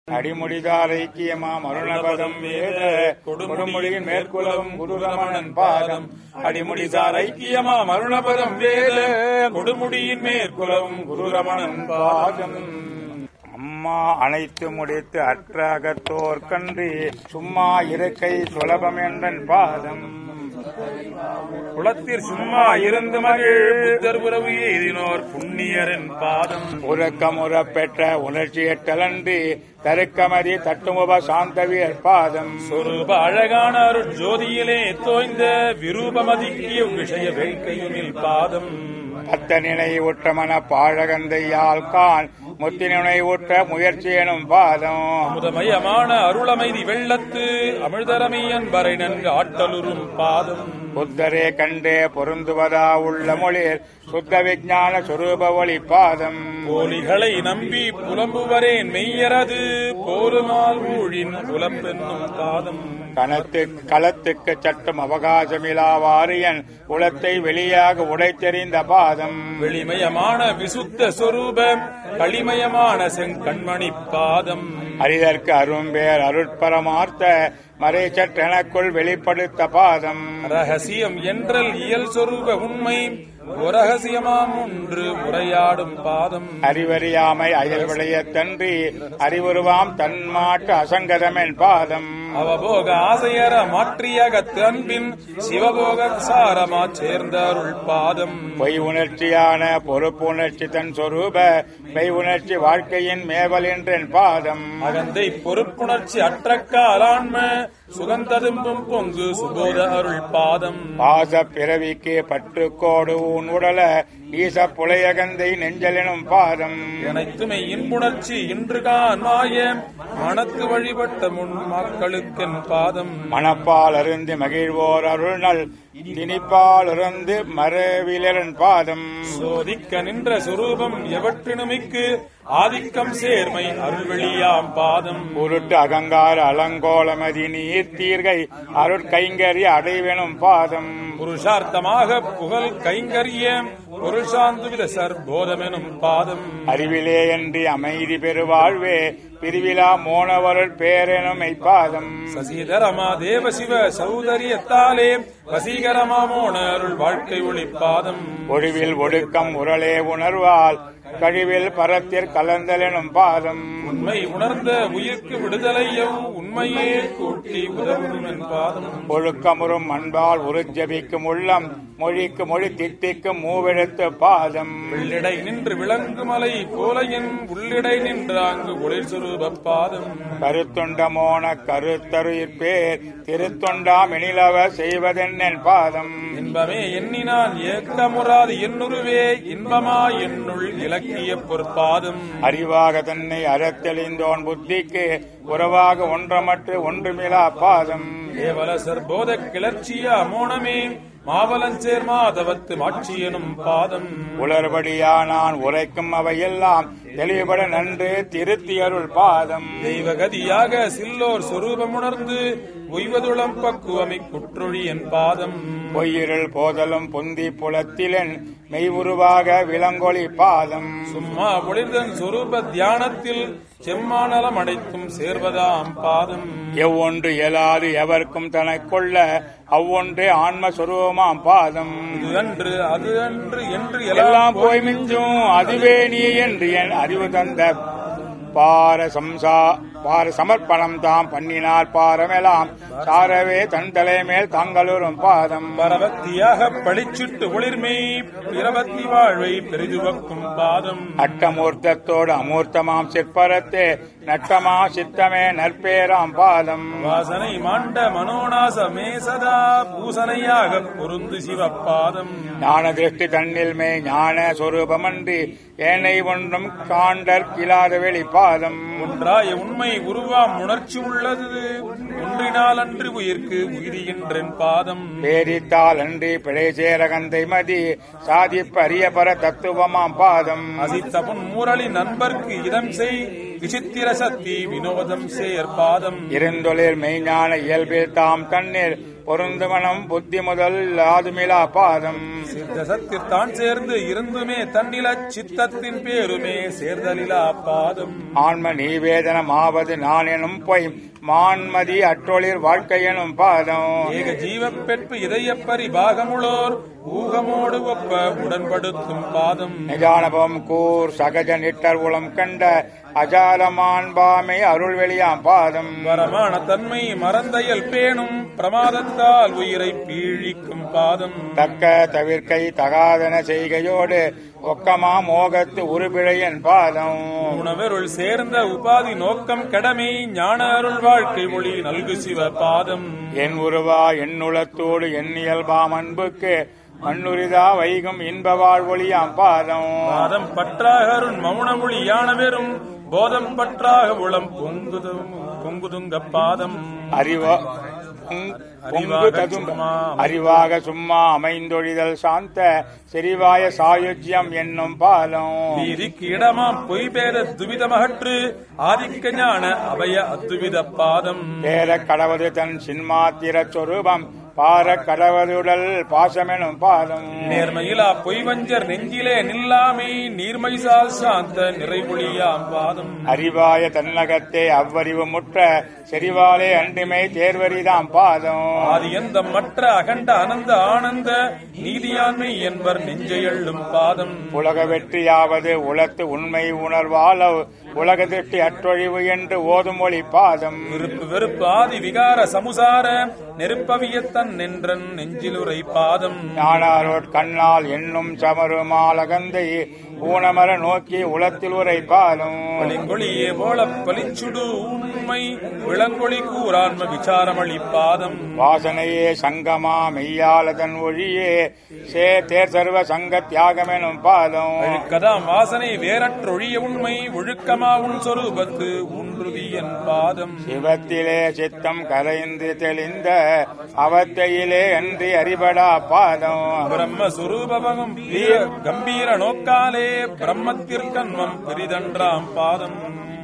அடிமுடிதார் ஐக்கியமாம் அருணபதம் வேத கொடுமுடியின் மேற்குலவும் குருரமணன் பாதம் அடிமுடிதார் ஐக்கியமாம் அருணபதம் வேத கொடுமுடியின் மேற்குலவும் குருரமணன் பாதம் அம்மா அனைத்து முடித்து அற்ற அகத்தோர் கன்றி சும்மா இருக்கை சுலபம் என்றன் பாதம் குளத்தில் சும்மா இருந்து மகிழ் புத்தர் உறவு எய்தினோர் புண்ணியரின் பாதம் உறக்கமுற பெற்ற உணர்ச்சியற்றலன்றி தருக்கமதி தட்டுமுப சாந்தவியர் பாதம் சொரூப அழகான அருள் ஜோதியிலே தோய்ந்த விரூபமதிக்கிய விஷய வேட்கையுனில் பாதம் பத்த நினை உற்ற மன பாழகந்தையால் கான் முத்தி நினை உற்ற முயற்சி எனும் பாதம் அமுதமயமான அருளமைதி வெள்ளத்து அமிழ்தரமை அன்பரை நன்கு ஆட்டலுறும் பாதம் புத்தரே கண்டே பொருந்துவதா உள்ள மொழிர் சுத்த விஞ்ஞான சுரூப ஒளி பாதம் போலிகளை நம்பி புலம்புவரேன் மெய்யரது போலுமால் ஊழின் புலம்பென்னும் பாதம் கணத்து களத்துக்கு சட்டும் அவகாசமிலா வாரியன் குலத்தை வெளியாக உடைத்தெறிந்த பாதம் வெளிமயமான விசுத்த சொரூபம் களிமயமான செங்கண்மணி பாதம் அரிதற்கு அரும்பேர் அருட்பரமார்த்த மறைச்சற்றெனக்குள் வெளிப்படுத்த பாதம் ரகசியம் என்றல் இயல் சொரூப உண்மை ஒரகசியமாம் ஒன்று உரையாடும் பாதம் அறிவறியாமை அயல் விளையத்தன்றி அறிவுருவாம் தன்மாட்டு அசங்கதமென் பாதம் அவபோக ஆசையற மாற்றியகத்து அன்பின் சிவபோக சாரமா சேர்ந்த அருள் பாதம் பொய் உணர்ச்சியான பொறுப்பு உணர்ச்சி தன் சொரூப மெய் உணர்ச்சி வாழ்க்கையின் மேவல் என்றென் பாதம் அகந்தை பொறுப்புணர்ச்சி அற்றக்காலான்ம சுகந்ததும்பும் பொங்கு சுபோத அருள் பாதம் பாச பிறவிக்கு பற்றுக்கோடு உன் உடல ஈச புலையகந்தை நெஞ்சலெனும் பாதம் அனைத்துமை இன்புணர்ச்சி இன்று காண்மாய மனத்து வழிபட்ட முன் மக்களுக்கென் பாதம் மணப்பால் அருந்தி மகிழ்வோர் அருள்நல் திணிப்பால் இருந்து மரவிலன் பாதம் சோதிக்க நின்ற சுரூபம் எவற்றினுமிக்கு ஆதிக்கம் சேர்மை அருள்வெளியாம் பாதம் உருட்டு அகங்கார அலங்கோலமதி நீர் தீர்கை அருட்கைங்கரிய அடைவெனும் பாதம் புருஷார்த்தமாக புகழ் கைங்கரிய பொருள்சாந்துவித சர்போதமெனும் பாதம் அறிவிலே என்று அமைதி பெருவாழ்வே பிரிவிலா மோனவருள் பேரெனும் மெய்ப்பாதம் சசிதரமா தேவசிவ சௌதரியத்தாலே வசீகரமாமோன அருள் வாழ்க்கை ஒளி பாதம் ஒழிவில் ஒடுக்கம் உரளே உணர்வால் கழிவில் பரத்திற் கலந்தலெனும் பாதம் உண்மை உணர்ந்த உயிர்க்கு விடுதலையும் உண்மையே கூட்டி உதவும் என் பாதம் ஒழுக்கமுறும் அன்பால் உருஜபிக்கும் உள்ளம் மொழிக்கு மொழி தித்திக்கும் மூவெழுத்து பாதம் உள்ளிடை நின்று விளங்கு மலை போல என் உள்ளிடை நின்று அங்கு ஒளிர் சுரூப பாதம் கருத்துண்டமோன கருத்தருயிர் பேர் திருத்தொண்டாம் எனிலவ செய்வதென்னன் பாதம் இன்பமே எண்ணினான் ஏக்கமுறாது என்னுருவே இன்பமா என்னுள் இலக்கிய பொற்பாதம் அறிவாக தன்னை அறத்தெளிந்தோன் புத்திக்கு உறவாக ஒன்றமற்று ஒன்றுமிலா பாதம் கேவல சர்போத கிளர்ச்சிய அமோனமே மாவலஞ்சேர் மாதவத்து மாட்சி எனும் பாதம் உளறுபடியா நான் உரைக்கும் அவையெல்லாம் தெளிவுபட நன்று திருத்தியருள் பாதம் தெய்வகதியாக சில்லோர் சொரூபமுணர்ந்து உய்வதுளம் பக்குவமை குற்றொழி என் பாதம் பொய்யிருள் போதலும் பொந்தி புலத்திலன் மெய்வுருவாக விலங்கொளி பாதம் சும்மா ஒளிர்தன் சொரூப தியானத்தில் செம்மானலம் அடைத்தும் சேர்வதாம் பாதம் எவ்வொன்று இயலாது எவர்க்கும் தனக்கொள்ள அவ்வொன்றே ஆன்ம சுரூபமாம் பாதம் இது அன்று அது அன்று என்று எல்லாம் போய் மிஞ்சும் அதுவே நீ என்று என் அறிவு தந்த பார சம்சா பார சமர்ப்பணம் தாம் பண்ணினார் பாரமெல்லாம் சாரவே தன் தலைமேல் தாங்களும் பாதம் பரபக்தியாக பழிச்சிட்டு ஒளிர்மை பிரபத்தி வாழ்வை பெரிதுவக்கும் பாதம் அட்டமூர்த்தத்தோடு அமூர்த்தமாம் சிற்பரத்தே நட்டமா சித்தமே நற்பேராம் பாதம் வாசனை மாண்ட மனோநாச மேசதா பூசனையாக பொருந்து சிவப்பாதம் ஞான திருஷ்டி தன்னில் மே ஞான சொரூபமன்றி ஏனை ஒன்றும் காண்டற் கிளாத வெளி பாதம் ஒன்றாய உண்மை உருவாம் உணர்ச்சி உள்ளது ஒன்றினால் அன்று உயிர்க்கு உயிரிகின்றன் பாதம் பேரித்தால் அன்றி பிழை சேரகந்தை மதி சாதிப்ப அரிய பர தத்துவமாம் பாதம் அசித்த புன் மூரளி நண்பர்க்கு இதம் செய் விசித்திர சக்தி வினோதம் சேர்பாதம் இருந்தொழில் மெய்ஞான இயல்பில் தாம் தண்ணீர் பொருந்துமனம் புத்தி முதல் ஆதுமிலா பாதம் சித்த சத்திற்தான் சேர்ந்து இருந்துமே தன்னில சித்தத்தின் பேருமே சேர்தலிலா பாதம் ஆன்ம நீவேதனம் ஆவது நான் எனும் பொய் மான்மதி அற்றொழில் வாழ்க்கை எனும் பாதம் ஏக ஜீவப் பெற்பு இதய பரிபாகமுளோர் ஊகமோடு ஒப்ப உடன்படுத்தும் பாதம் நிஜானபம் கூர் சகஜ நிட்டர் உளம் கண்ட அஜாலமான்பாமை அருள் வெளியாம் பாதம் வரமான தன்மை மறந்தையல் பேணும் பிரமாதத்தால் உயிரை பீழிக்கும் பாதம் தக்க தவிர்க்கை தகாதன செய்கையோடு ஒக்கமா மோகத்து உருபிழையன் பாதம் உணவருள் சேர்ந்த உபாதி நோக்கம் கடமை ஞான அருள் வாழ்க்கை மொழி நல்கு சிவ பாதம் என் உருவா எண்ணுளத்தோடு எண்ணியல்பாம் அன்புக்கு மண்ணுரிதா வைகும் இன்ப வாழ்வொழியாம் பாதம் பாதம் பற்றாக அருண் மௌனமொழி யான வெறும் போதம் பற்றாக உளம் பொங்குதும் பொங்குதுங்க பாதம் அறிவா பொங்- பொங்கு ததும் அறிவாக சும்மா அமைந்தொழிதல் சாந்த செறிவாய சாயுஜ்யம் என்னும் பாலம் வீதிக்கு இடமாம் பொய் பேத துவிதமகற்று ஆதிக்க ஞான அபய அத்துவித பாதம் பேர கடவது தன் சின்மாத்திர சொரூபம் பார கடவதுடல் பாசமெனும் பாதம் நேர்மையிலா பொய்வஞ்சர் நெஞ்சிலே நில்லாமை நீர்மைசால் சாந்த நிறைவொழியாம் பாதம் அறிவாய தன்னகத்தே அவ்வறிவு முற்ற செறிவாலே அன்றிமை தேர்வரிதாம் பாதம் ஆதி எந்த மற்ற அகண்ட அனந்த ஆனந்த நீதியாண்மை என்பர் நெஞ்சையள்ளும் பாதம் உலக வெற்றியாவது உலத்து உண்மை உணர்வாலோ உலக திருஷ்டி அற்றொழிவு என்று ஓதுமொழி பாதம் விருப்பு வெறுப்பு ஆதி விகார சமுசார நெருப்பவியத்தன் நின்றன் நெஞ்சிலுரை பாதம் ஞானாரோட் கண்ணால் என்னும் சமருமாலகந்தை ஊனமர நோக்கி உலத்தில் உரை பாதம் பளிங்கொழியே போல பளிச்சுடு உண்மை விளங்கொழி கூறான்ம விசாரமளி பாதம் வாசனையே சங்கமா மெய்யாலதன் ஒழியே சே தேர் சர்வ சங்க தியாகமெனும் பாதம் கதாம் வாசனை வேறற்றொழிய உண்மை ஒழுக்கமா உன் சொரூபத்து உன்றுதியன் பாதம் சிவத்திலே சித்தம் கரைந்து தெளிந்த அவத்தையிலே அன்றி அறிபடா பாதம் பிரம்ம சுரூபவகம் கம்பீர நோக்காலே பிரம்மத்திற்கன்மம் பெரிதன்றாம் பாதம்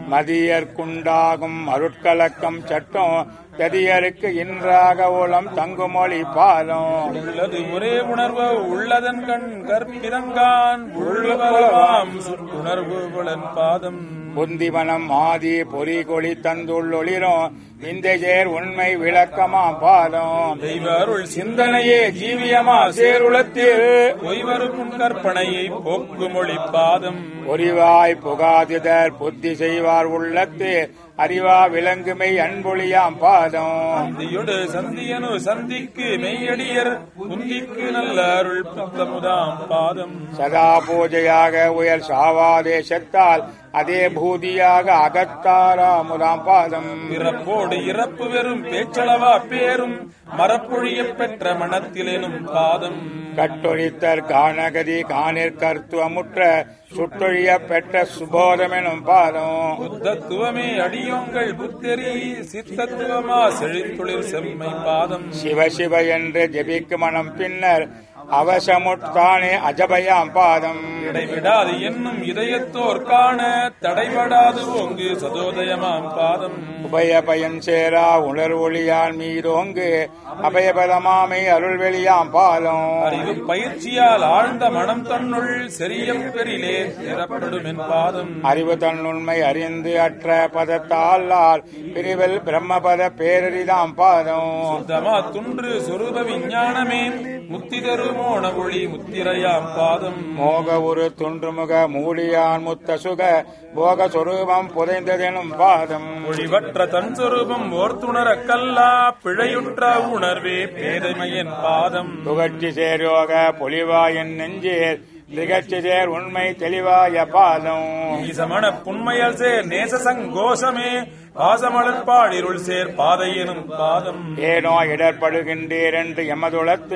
மதியர்க்குண்டாகும் அருட்கலக்கம் சட்டம் ததியருக்கு இன்றாக உளம் தங்குமொழி பாதம் உள்ளது ஒரே உணர்வு உள்ளதன் கண் கற்பிதங்கான் உள்ளவரவாம் உணர்வு புலன் பாதம் புந்திவனம் ஆதி பொறி கொளி தந்துள்ளொளிரும் இந்த சேர் உண்மை விளக்கமா பாதம் தெய்வ அருள் சிந்தனையே ஜீவியமா சேருளத்தில் ஒய்வரும் உன் கற்பனையை போக்குமொழி பாதம் பொறிவாய் புகாதிதர் புத்தி செய்வார் உள்ளத்து அறிவா விலங்குமை அன்பொழியாம் பாதம் சந்தியொடு சந்தியனு சந்திக்கு மெய்யடியர் குந்திக்கு நல்ல அருள் புத்தமுதாம் பாதம் சதா பூஜையாக உயர் சாவாதேசத்தால் அதே பூதியாக அகத்தாராமுதாம் பாதம் பிறப்போடு இறப்பு வெறும் பேச்சளவா பேரும் மரப்பொழிய பெற்ற மனத்திலெனும் பாதம் கட்டொழித்தர் காணகதி காணிற் கர்த்துவமுற்ற சுட்டொழிய பெற்ற சுபோதமெனும் பாதம் புத்தத்துவமே அடியோங்கள் புத்தரி சித்தத்துவமா செழித்துளிர் செம்மை பாதம் சிவ சிவ என்று ஜெபிக்கு மனம் பின்னர் அவசமுத்தானே அஜபயாம் பாதம் இடைவிடாது என்னும் இதயத்தோர் காண தடைபடாது ஓங்கு சதோதயமாம் பாதம் உபய பயன் சேரா உணர்வொளியான் மீதோங்கு அபயபதமாமை அருள்வெளியாம் பாதம் அறிவு பயிற்சியால் ஆழ்ந்த மனம் தன்னுள் செரியம் பெரிலே நிறப்படும் என் பாதம் அறிவு தன்னுண்மை அறிந்து அற்ற பதத்தால் பிரிவில் பிரம்மபத பேரறிதாம் பாதம் சுத்தமா துன்று சொரூப விஞ்ஞானமே முத்தி தருமோண ஒளி முத்திரையாம் பாதம் மோக ஒரு துன்றுமுக மூடியான் முத்த சுக போக சொரூபம் புதைந்ததெனும் பாதம் ஒளிவற்ற தன் சொரூபம் ஓர்த்துணர கல்லா பிழையுற்ற உணர்வே பேதைமையன் பாதம் புகழ்ச்சி சேரோக பொலிவாயின் நெஞ்சேர் திகழ்ச்சி சேர் உண்மை தெளிவாய பாதம் ஈசமண புன்மையல் சேர் நேச சங்கோஷமே பாசமலர்பாடிருள் சேர் பாதையெனும் பாதம் ஏனோ இடர்படுகின்றீர் என்று எமதுளத்து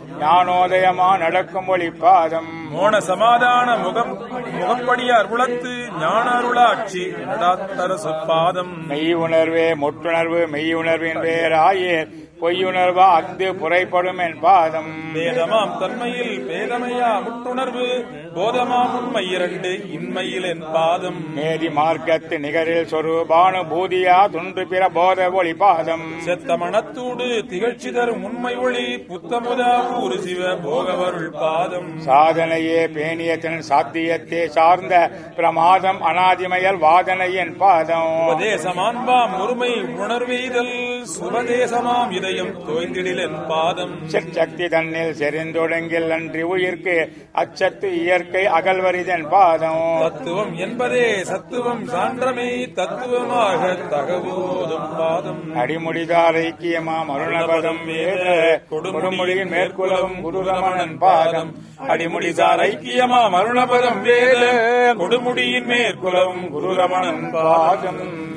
ஞானோதயமா நடக்கும் ஒளி பாதம் மோன சமாதான முகம் முகப்படியார் உளத்து ஞான அருளாட்சி நடாத்தரசு பாதம் மெய் உணர்வே முற்றுணர்வு மெய் உணர்வின் வேறாயே பொய்யுணர்வா அஃது புறைப்படும் என் பாதம் வேதமாம் தன்மையில் பேதமையா முட்டுணர்வு போதமாம் உண்மை இரண்டு இன்மையில் என் பாதம் மேதி மார்க்கத்து நிகரில் சொரூபானுபூதியா துன்று பிற போத ஒளி பாதம் செத்த மனத்தூடு திகழ்ச்சி தரும் உண்மை ஒளி புத்தமுதா ஊரு சிவ போகவருள் பாதம் சாதனையே பேணியத்தின் சாத்தியத்தே சார்ந்த பிரமாதம் அனாதிமயல் வாதனையின் பாதம் உபதேசமான்பாம் ஒருமை உணர்வெய்தல் சுபதேசமாம் இதயம் தோய்ந்திடில் என் பாதம் சிற்சக்தி தன்னில் செறிந்தொடுங்கில் அன்றி உயிர்க்கு அச்சத்து இயற்கை அகல்வரிதன் பாதம் தத்துவம் என்பதே சத்துவம் சான்றமை தத்துவமாக தகவோதும் பாதம் அடிமுடிதார் ஐக்கியமாம் அருணபதம் வேத கொடுமுடியின் மேற்குலவும் குருரமணன் பாதம் அடிமுடிதார் ஐக்கியமாம் அருணபதம் வேத கொடுமுடியின் மேற்குலவும் குருரமணன் பாதம்